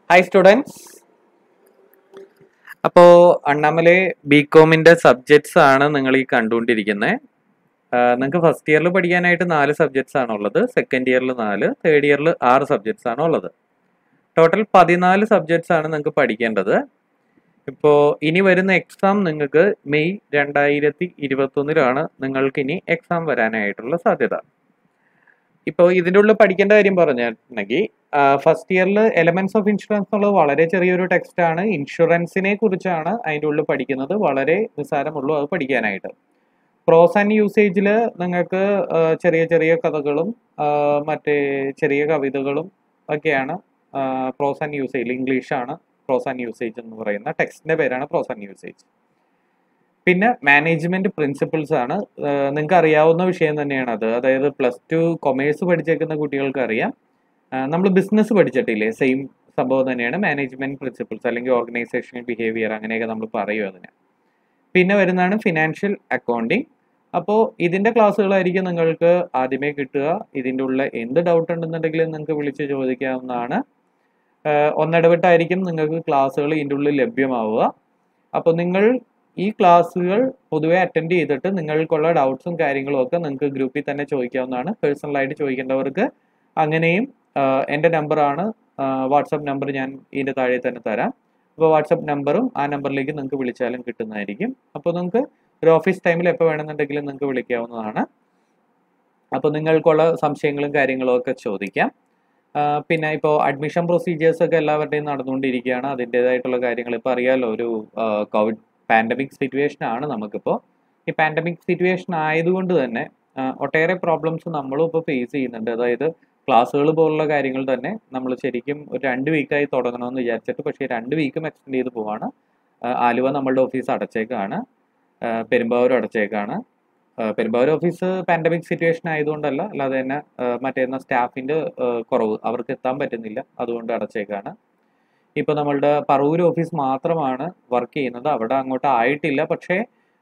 hi students അപ്പോൾ അണ്ണാമലെ B കോമിൻ്റെ subjects ആണ് നിങ്ങൾ ഈ കണ്ടുകൊണ്ടിരിക്കുന്നത് നിങ്ങൾക്ക് ഫസ്റ്റ് ഇയറിൽ പഠിക്കാനായിട്ട് നാല് സബ്ജക്ട്സ് ആണ് ഉള്ളത് സെക്കൻഡ് ഇയറിൽ നാല് തേർഡ് ഇയറിൽ ആറ് സബ്ജക്ട്സ് ആണ് ഉള്ളത് ടോട്ടൽ പതിനാല് സബ്ജക്ട്സ് ആണ് നിങ്ങൾക്ക് പഠിക്കേണ്ടത് ഇപ്പോൾ ഇനി വരുന്ന എക്സാം നിങ്ങൾക്ക് മെയ് രണ്ടായിരത്തി ഇരുപത്തൊന്നിലാണ് നിങ്ങൾക്ക് ഇനി എക്സാം വരാനായിട്ടുള്ള സാധ്യത ഇപ്പോൾ ഇതിൻ്റെ ഉള്ളിൽ പഠിക്കേണ്ട കാര്യം പറഞ്ഞിട്ടുണ്ടെങ്കിൽ ഫസ്റ്റ് ഇയറിൽ എലമെന്റ്സ് ഓഫ് ഇൻഷുറൻസ് എന്നുള്ളത് വളരെ ചെറിയൊരു ടെക്സ്റ്റ് ആണ് ഇൻഷുറൻസിനെ കുറിച്ചാണ് അതിൻ്റെ ഉള്ളിൽ പഠിക്കുന്നത് വളരെ നിസ്സാരമുള്ളൂ അത് പഠിക്കാനായിട്ട് പ്രോസ് ആൻഡ് യൂസേജിൽ നിങ്ങൾക്ക് ആ, ചെറിയ ചെറിയ കഥകളും ആ, മറ്റേ ചെറിയ കവിതകളും ഒക്കെയാണ് പ്രോസ് ആൻഡ് യൂസേജ് ഇംഗ്ലീഷാണ് പ്രോസ് ആൻഡ് യൂസേജ് എന്ന് പറയുന്ന ടെക്സ്റ്റിന്റെ പേരാണ് പ്രോസ് ആൻഡ് യൂസേജ് പിന്നെ മാനേജ്മെന്റ് പ്രിൻസിപ്പിൾസ് ആണ് നിങ്ങൾക്ക് അറിയാവുന്ന വിഷയം തന്നെയാണ് അത് അതായത് പ്ലസ് ടു കൊമേഴ്സ് പഠിച്ചേക്കുന്ന കുട്ടികൾക്ക് അറിയാം നമ്മൾ ബിസിനസ് പഠിച്ചിട്ടില്ലേ സെയിം സംഭവം തന്നെയാണ് മാനേജ്മെന്റ് പ്രിൻസിപ്പിൾസ് അല്ലെങ്കിൽ ഓർഗനൈസേഷണൽ ബിഹേവിയർ അങ്ങനെയൊക്കെ നമ്മൾ പറയും അതിന് പിന്നെ വരുന്നതാണ് ഫിനാൻഷ്യൽ അക്കൗണ്ടിങ് അപ്പോൾ ഇതിന്റെ ക്ലാസ്സുകളായിരിക്കും നിങ്ങൾക്ക് ആദ്യമേ കിട്ടുക ഇതിൻ്റെ ഉള്ള എന്ത് ഡൗട്ട് ഉണ്ടെന്നുണ്ടെങ്കിൽ നിങ്ങൾക്ക് വിളിച്ച് ചോദിക്കാവുന്നതാണ് ആഹ് ഒന്നിടവിട്ടായിരിക്കും നിങ്ങൾക്ക് ക്ലാസ്സുകൾ ഇതിൻ്റെ ഉള്ളിൽ ലഭ്യമാവുക അപ്പോൾ നിങ്ങൾ ഈ ക്ലാസ്സുകൾ പൊതുവെ അറ്റൻഡ് ചെയ്തിട്ട് നിങ്ങൾക്കുള്ള ഡൗട്ട്സും കാര്യങ്ങളും ഒക്കെ നിങ്ങൾക്ക് ഗ്രൂപ്പിൽ തന്നെ ചോദിക്കാവുന്നതാണ് പേഴ്സണലായിട്ട് ചോദിക്കേണ്ടവർക്ക് അങ്ങനെയും ആഹ് എൻ്റെ നമ്പറാണ് വാട്സപ്പ് നമ്പർ ഞാൻ ഇതിൻ്റെ താഴെ തന്നെ തരാം അപ്പോൾ വാട്സപ്പ് നമ്പറും ആ നമ്പറിലേക്ക് നിങ്ങൾക്ക് വിളിച്ചാലും കിട്ടുന്നതായിരിക്കും അപ്പോൾ നിങ്ങൾക്ക് ഒരു ഓഫീസ് ടൈമിൽ എപ്പോൾ വേണമെന്നുണ്ടെങ്കിലും നിങ്ങൾക്ക് വിളിക്കാവുന്നതാണ് അപ്പോൾ നിങ്ങൾക്കുള്ള സംശയങ്ങളും കാര്യങ്ങളും ഒക്കെ ചോദിക്കാം ആ, പിന്നെ ഇപ്പോൾ അഡ്മിഷൻ പ്രൊസീജിയേഴ്സ് ഒക്കെ എല്ലാവരുടെയും നടന്നുകൊണ്ടിരിക്കുകയാണ് അതിൻ്റെതായിട്ടുള്ള കാര്യങ്ങൾ ഇപ്പോൾ അറിയാലോ ഒരു കോവിഡ് പാൻഡമിക് സിറ്റുവേഷൻ ആണ് നമുക്കിപ്പോൾ ഈ പാൻഡമിക് സിറ്റുവേഷൻ ആയതുകൊണ്ട് തന്നെ ആ, ഒട്ടേറെ പ്രോബ്ലംസ് നമ്മളും ഇപ്പോൾ ഫേസ് ചെയ്യുന്നുണ്ട് അതായത് ക്ലാസ്സുകൾ പോലുള്ള കാര്യങ്ങൾ തന്നെ നമ്മൾ ശരിക്കും ഒരു രണ്ട് വീക്കായി തുടങ്ങണമെന്ന് വിചാരിച്ചിട്ട് പക്ഷേ രണ്ട് വീക്കും എക്സ്റ്റെൻഡ് ചെയ്ത് പോവാണ് ആ, ആലുവ നമ്മളുടെ ഓഫീസ് അടച്ചേക്കാണ് ആ, പെരുമ്പാവൂർ അടച്ചേക്കാണ് ആ, പെരുമ്പാവൂർ ഓഫീസ് പാൻഡമിക് സിറ്റുവേഷൻ ആയതുകൊണ്ടല്ല അല്ലാതെ തന്നെ ആ, മറ്റേ സ്റ്റാഫിന്റെ കുറവ് അവർക്ക് എത്താൻ പറ്റുന്നില്ല അതുകൊണ്ട് അടച്ചേക്കാണ് ഇപ്പൊ നമ്മളുടെ പറവൂർ ഓഫീസ് മാത്രമാണ് വർക്ക് ചെയ്യുന്നത് അവിടെ അങ്ങോട്ട് ആയിട്ടില്ല പക്ഷേ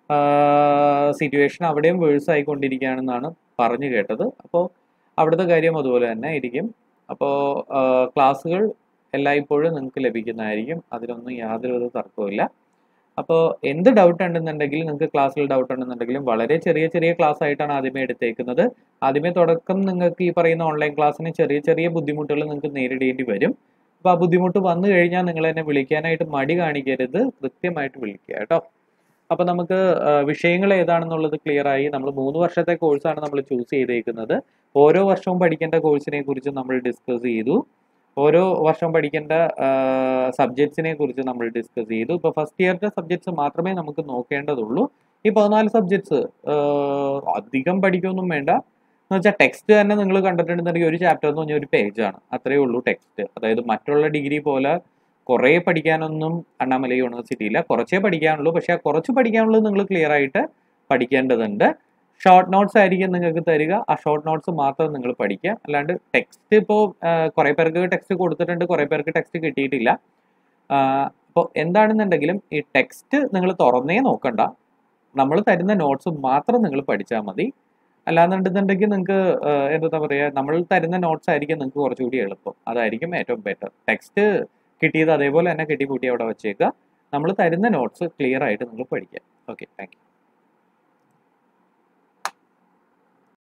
സിറ്റുവേഷൻ അവിടെയും വേഴ്സ് ആയിക്കൊണ്ടിരിക്കുകയാണെന്നാണ് പറഞ്ഞു കേട്ടത് അപ്പോൾ അവിടുത്തെ കാര്യം അതുപോലെ തന്നെ ആയിരിക്കും അപ്പോൾ ക്ലാസ്സുകൾ എല്ലായ്പ്പോഴും നിങ്ങൾക്ക് ലഭിക്കുന്നതായിരിക്കും അതിലൊന്നും യാതൊരു തർക്കവുമില്ല അപ്പോൾ എന്ത് ഡൗട്ട് ഉണ്ടെന്നുണ്ടെങ്കിൽ നിങ്ങൾക്ക് ക്ലാസ്സിൽ ഡൗട്ട് ഉണ്ടെന്നുണ്ടെങ്കിലും വളരെ ചെറിയ ചെറിയ ക്ലാസ് ആയിട്ടാണ് ആദ്യമേ എടുത്തേക്കുന്നത് ആദ്യമേ തുടക്കം നിങ്ങൾക്ക് ഈ പറയുന്ന ഓൺലൈൻ ക്ലാസ്സിന് ചെറിയ ചെറിയ ബുദ്ധിമുട്ടുകൾ നിങ്ങൾക്ക് നേരിടേണ്ടി വരും അപ്പോൾ ആ ബുദ്ധിമുട്ട് വന്നു കഴിഞ്ഞാൽ നിങ്ങൾ എന്നെ വിളിക്കാനായിട്ട് മടി കാണിക്കരുത് കൃത്യമായിട്ട് വിളിക്കുക കേട്ടോ അപ്പോൾ നമുക്ക് ആ, വിഷയങ്ങൾ ഏതാണെന്നുള്ളത് ക്ലിയർ ആയി നമ്മൾ മൂന്ന് വർഷത്തെ കോഴ്സാണ് നമ്മൾ ചൂസ് ചെയ്തേക്കുന്നത് ഓരോ വർഷവും പഠിക്കേണ്ട കോഴ്സിനെ കുറിച്ച് നമ്മൾ ഡിസ്കസ് ചെയ്തു ഓരോ വർഷം പഠിക്കേണ്ട സബ്ജക്ട്സിനെ കുറിച്ച് നമ്മൾ ഡിസ്കസ് ചെയ്തു ഇപ്പോൾ ഫസ്റ്റ് ഇയറിന്റെ സബ്ജക്ട്സ് മാത്രമേ നമുക്ക് നോക്കേണ്ടതുള്ളൂ ഈ പതിനാല് സബ്ജക്ട്സ് അധികം പഠിക്കൊന്നും വേണ്ട എന്ന് വെച്ചാൽ ടെക്സ്റ്റ് തന്നെ നിങ്ങൾ കണ്ടിട്ടുണ്ടെന്നുണ്ടെങ്കിൽ ഒരു ചാപ്റ്റർ എന്ന് പറഞ്ഞാൽ ഒരു പേജാണ് അത്രയേ ഉള്ളൂ ടെക്സ്റ്റ് അതായത് മറ്റുള്ള ഡിഗ്രി പോലെ കുറേ പഠിക്കാനൊന്നും അണ്ണാമലൈ യൂണിവേഴ്സിറ്റിയില്ല കുറച്ചേ പഠിക്കാനുള്ളൂ പക്ഷേ ആ കുറച്ച് പഠിക്കാനുള്ളത് നിങ്ങൾ ക്ലിയർ ആയിട്ട് പഠിക്കേണ്ടതുണ്ട് ഷോർട്ട് നോട്ട്സ് ആയിരിക്കും നിങ്ങൾക്ക് തരിക ആ ഷോർട്ട് നോട്ട്സ് മാത്രം നിങ്ങൾ പഠിക്കുക അല്ലാണ്ട് ടെക്സ്റ്റ് ഇപ്പോൾ കുറേ പേർക്ക് ടെക്സ്റ്റ് കൊടുത്തിട്ടുണ്ട് കുറേ പേർക്ക് ടെക്സ്റ്റ് കിട്ടിയിട്ടില്ല അപ്പോൾ എന്താണെന്നുണ്ടെങ്കിലും ഈ ടെക്സ്റ്റ് നിങ്ങൾ തുറന്നേ നോക്കണ്ട നമ്മൾ തരുന്ന നോട്ട്സ് മാത്രം നിങ്ങൾ പഠിച്ചാൽ മതി അല്ലാന്നുണ്ടെന്നുണ്ടെങ്കിൽ നിങ്ങൾക്ക് എന്താ പറയുക നമ്മൾ തരുന്ന നോട്ട്സ് ആയിരിക്കും നിങ്ങൾക്ക് കുറച്ചുകൂടി എളുപ്പം അതായിരിക്കും ഏറ്റവും ബെറ്റർ ടെക്സ്റ്റ് കിട്ടിയത് അതേപോലെ തന്നെ കെട്ടി കൂട്ടി അവിടെ വെച്ചേക്കുക നമ്മൾ തരുന്ന നോട്ട്സ് ക്ലിയർ ആയിട്ട് നിങ്ങൾ പഠിക്കുക ഓക്കെ താങ്ക് യു